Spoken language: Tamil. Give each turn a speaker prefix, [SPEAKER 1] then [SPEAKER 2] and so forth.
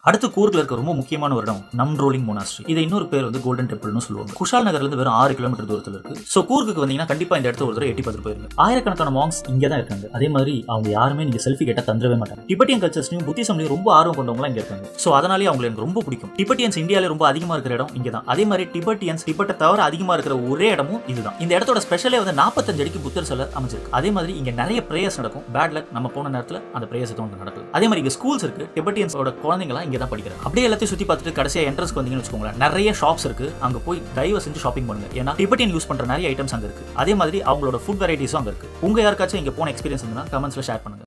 [SPEAKER 1] அடுத்து கூர்க்ல இருக்க ரொம்ப முக்கியமான ஒரு இடம் நம் ரோலிங் மொனாஸ்ட்ரி இதை இன்னொரு பேர் வந்து கோல்டன் டெம்பிள்னு சொல்லுவாங்க குஷால் நகர்ல இருந்து வெறும் ஆறு கிலோமீட்டர் தூரத்தில் இருக்கு ஸோ கூர்க்கு வந்தீங்கன்னா கண்டிப்பா இந்த இடத்த ஒரு தடவை எட்டி பார்த்துட்டு போயிருங்க ஆயிரக்கணக்கான மாங்ஸ் இங்க தான் இருக்காங்க அதே மாதிரி அவங்க யாருமே நீங்க செல்ஃபி கேட்டா தந்துடவே மாட்டாங்க டிபெட்டியன் கல்ச்சர்ஸ்லையும் புத்திசம்லையும் ரொம்ப ஆர்வம் கொண்டவங்க இங்க இருக்காங்க ஸோ அதனாலே அவங்க எனக்கு ரொம்ப பிடிக்கும் டிபெட்டியன்ஸ் இந்தியாவில ரொம்ப அதிகமா இருக்கிற இடம் இங்க தான் அதே மாதிரி டிபெட்டியன்ஸ் டிபெட்டை தவிர அதிகமா இருக்கிற ஒரே இடமும் இதுதான் இந்த இடத்தோட ஸ்பெஷலே வந்து நாற்பத்தஞ்சு அடிக்கு புத்தர் சிலை அமைஞ்சிருக்கு அதே மாதிரி இங்க நிறைய பிரேயர்ஸ் நடக்கும் பேட் லக் நம்ம போன நேரத்தில் அந்த பிரேயர்ஸ் எதுவும் நடக்குது அதே மாதிரி இங்க ஸ்கூல்ஸ் இருக்கு டிபெட்டியன்ஸோட குழந்தைங்களாம் இங்க தான் படிக்கிறாங்க அப்படியே எல்லாத்தையும் சுத்தி பார்த்துட்டு கடைசியா என்ட்ரன்ஸ்க்கு வந்தீங்கன்னு வச்சுக்கோங்களேன் நிறைய ஷாப்ஸ் இருக்கு அங்க போய் தயவு செஞ்சு ஷாப்பிங் பண்ணுங்க ஏன்னா டிபெட்டியன் யூஸ் பண்ற நிறைய ஐட்டம்ஸ் அங்க இருக்கு அதே மாதிரி அவங்களோட ஃபுட் வெரைட்டிஸும் அங்க இருக்கு உங்க யாருக்காச்சும் இங்க போன எக்ஸ்பீரியன்ஸ் இருந்தா கமெண்ட்ஸ்ல ஷேர் பண்ணுங்க